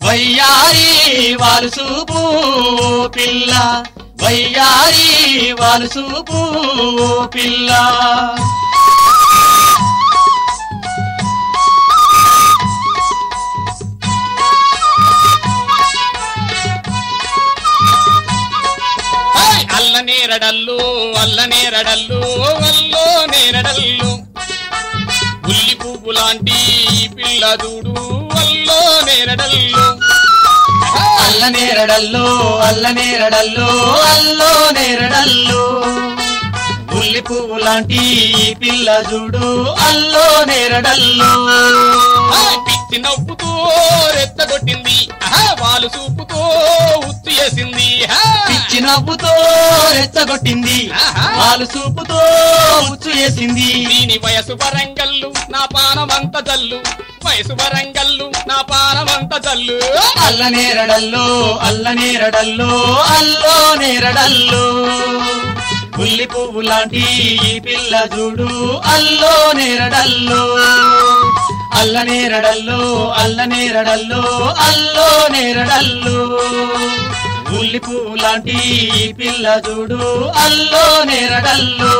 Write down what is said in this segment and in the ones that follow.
వయ్యారి వాళ్ళు చూపు పిల్ల వయ్యారి వాళ్ళు చూపు పిల్ల హేయ్! అల్ల నేరడల్లు అల్ల నేరడల్లు అల్లో నేరడల్లు ఉల్లి పువ్వు లాంటి ఈ పిల్ల చూడు అల్లో నేరడల్లు అల్ల నేరడల్లో అల్ల నేరడల్లో అల్లో నేరడల్లో ఉల్లి పువ్వు లాంటి ఈ పిల్ల చూడు అల్లో నేరడల్లో ఆ, పిచ్చి నవ్వుతో రెచ్చగొట్టింది ఆహా, వాళ్ళు చూపుతో ఉత్తు చేసింది హా. పిచ్చి నవ్వుతో రెచ్చగొట్టింది ఆహా. వాళ్ళు చూపుతో ఉచ్చు వేసింది దీని వయసు వరంగల్లు నా పానమంత జల్లు వయసు వరంగల్లు నా పానమంత జల్లు అల్ల నేరడల్లో అల్ల నేరడల్లో అల్లో నేరడల్లో ఉల్లి పువ్వు లాంటి ఈ పిల్ల చూడు అల్లో నేరడల్లో అల్ల నేరడల్లో అల్ల నేరడల్లో అల్లో నేరడల్లో ఉల్లి పువ్వు లాంటి ఈ పిల్ల చూడు అల్లో నేరడల్లో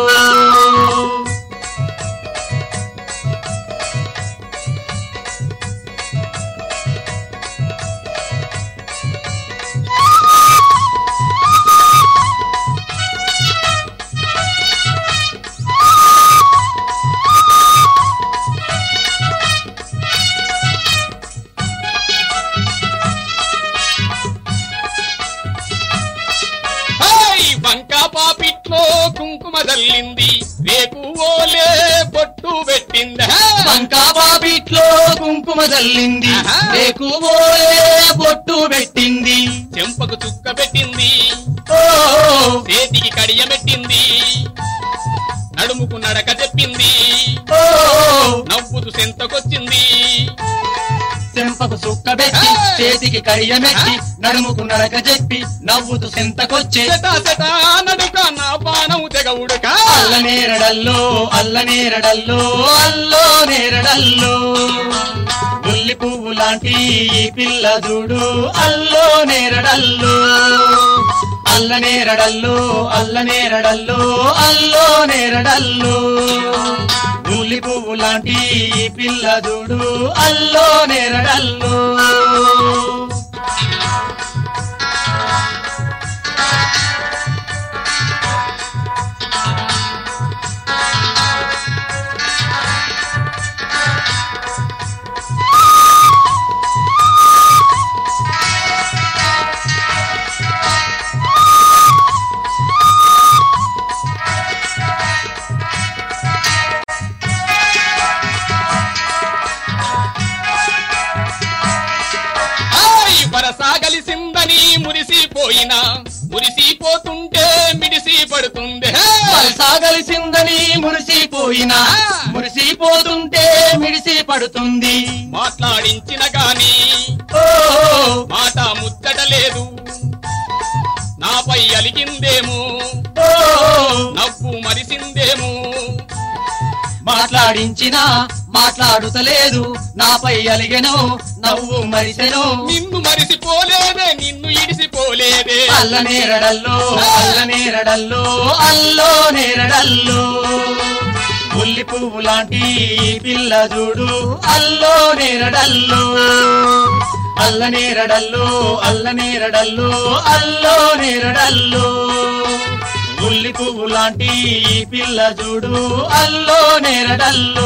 హై! వంకా పాపిట్లో కుంకుమ జల్లింది రేకు ఓలే బొట్టు పెట్టింది హా! వంకా బాబిట్లో కుంకుమ జల్లింది ఆహా. రేకు పోయే బొట్టు పెట్టింది చెంపకు చుక్క పెట్టింది ఓ చేతికి కడియ పెట్టింది నడుముకు నడక చెప్పింది ఓ నవ్వుతూ సెంతకొచ్చింది చెంపకు సుక్క పెట్టి ఏయ్! చేతికి కరియమెట్టి నడుముకు నడక చెప్పి నవ్వుతూ సెంతకొచ్చే సెటా సెటా నడుక నా పానం తెగ ఉడక అల్ల నేరడల్లో అల్ల నేరడల్లో అల్లో నేరడల్లో ఉల్లి పువ్వు లాంటి ఈ పిల్ల చూడు అల్లో నేరడల్లో అల్ల నేరడల్లో అల్ల నేరడల్లో అల్లో నేరడల్లో ఉల్లి పువ్వు లాంటి ఈ పిల్ల చూడు అల్లో నేరడల్లో హాయ్ వరసాగలిసిందని మురిసిపోయినా మురిసిపోతుంటే మిడిసి పడుతుంది హే! సాగలిసిందని మురిసిపోయినా మురిసిపోతుంటే మిడిసి పడుతుంది మాట్లాడించిన గాని ఓ మాట ముచ్చట లేదు నాపై అలిగిందేమో ఓ నవ్వు మరిసిందేమో మాట్లాడించినా మాట్లాడుతలేదు నాపై అలిగెను నవ్వు మరిసెను నిన్ను మరిసిపోలేదే నిన్ను ఇడిసిపోలేదే అల్ల నేరడల్లో అల్ల నేరడల్లో అల్లో నేరడల్లో ఉల్లి పువ్వు లాంటి ఈ పిల్ల చూడు అల్లో నేరడల్లో అల్ల నేరడల్లో అల్ల నేరడల్లో అల్లో నేరడల్లో ఉల్లి పువ్వు లాంటి ఈ పిల్ల చూడు అల్లో నేరడల్లో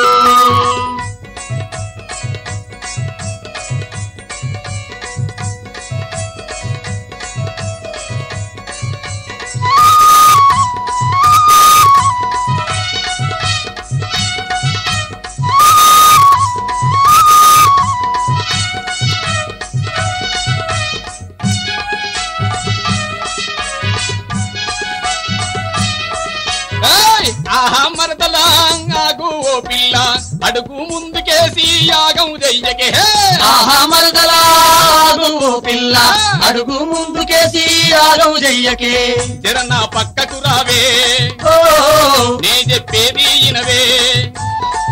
ఏయ్! ఆహా మరదలా ఆగు ఓ పిల్ల అడుగు ముందుకేసి యాగం చెయ్యకే హే! ఆహా మరదలాగు ఓ పిల్ల అడుగు ముందుకేసి ఆగం చెయ్యకే జర నా పక్కకు రావే ఓ నే చెప్పేది ఇనవే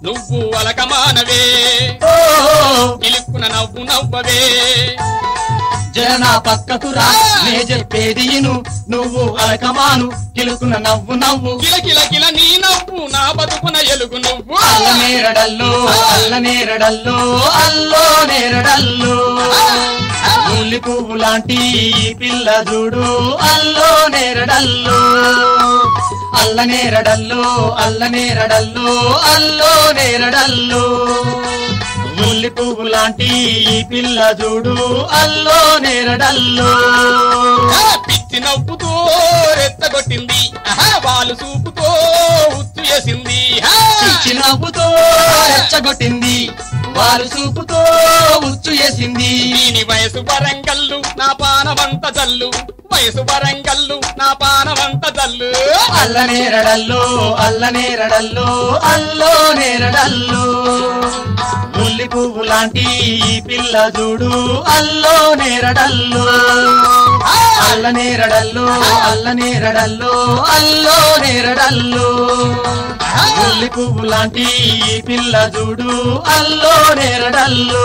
నువ్వు అలకమానవే ఓ ఇలుక్కున నవ్వు నవ్వవే జన పక్కకు రా నే చెప్పేది ఇను నువ్వు అలకమాను కిలుకున్న నవ్వు నవ్వు కిల కిల కిల నీ నవ్వు నా బతుకున ఎలుగు నువ్వు అల్ల నేరడల్లో అల్ల నేరడల్లో అల్లో నేరడల్లో ముల్లి పువ్వు లాంటి ఈ పిల్ల చూడు అల్లో నేరడల్లో అల్ల నేరడల్లో అల్ల నేరడల్లో అల్లో నేరడల్లో ముల్లి పువ్వు లాంటి ఈ పిల్ల చూడు అల్లో నేరడల్లో ఆ, పిచ్చి నవ్వుతో రెత్తగొట్టింది ఆహా, వాళ్ళు చూపుతో ఉచ్చు చేసింది ఆ, పిచ్చి నవ్వుతో రెచ్చగొట్టింది వారు చూపుతో ఉచ్చు వేసింది దీని వయసు వరంగల్లు నా పానవంత జల్లు వయసు వరంగల్లు నా పానవంత జల్లు అల్ల నేరడల్లో అల్ల నేరడల్లో అల్లో నేరడల్లో ముల్లి పువ్వు లాంటి ఈ పిల్ల చూడు అల్లో నేరడల్లో అల్ల నేరడల్లో అల్ల నేరడల్లో అల్లో నేరడల్లో ముల్లి పువ్వు లాంటి ఈ పిల్ల చూడు అల్లో నేరడల్లో